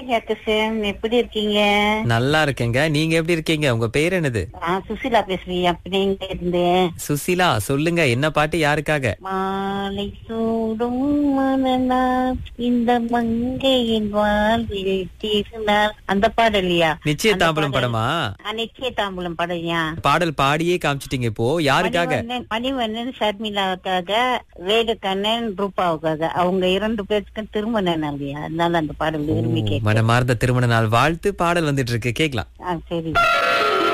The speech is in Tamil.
ஹாய் கிருஷ்ணன் எப்படி இருக்கீங்க நல்லா இருக்கேங்க நீங்க எப்படி இருக்கீங்க உங்க பேர் என்னது நான் சுசிலா பேசுறேன் அப்படி எங்க இருந்தேன் சுசிலா சொல்லுங்க என்ன பாட்டு யாருக்காக மாலை சூடும் மனநாள் இந்த மங்கையின் வாழ்வில் திருநாள் அந்த பாடல் இல்லையா நிச்சய தாம்பலம் படமா நிச்சய தாம்பூலம் படையா பாடல் பாடியே காமிச்சிட்டீங்க இப்போ யாருக்காக மணிவண்ணன் மணிவண்ணன் ஷர்மிளாவுக்காக வேலுக்கண்ணன் ரூபாவுக்காக அவங்க இரண்டு பேருக்கும் திருமண நாள் இல்லையா அதனால அந்த பாடல் விரும்பி கேட்டேன் மனமார்ந்த திருமண நாள் வாழ்த்து பாடல் வந்துட்டு இருக்கு கேக்கலாம் ஆ சரி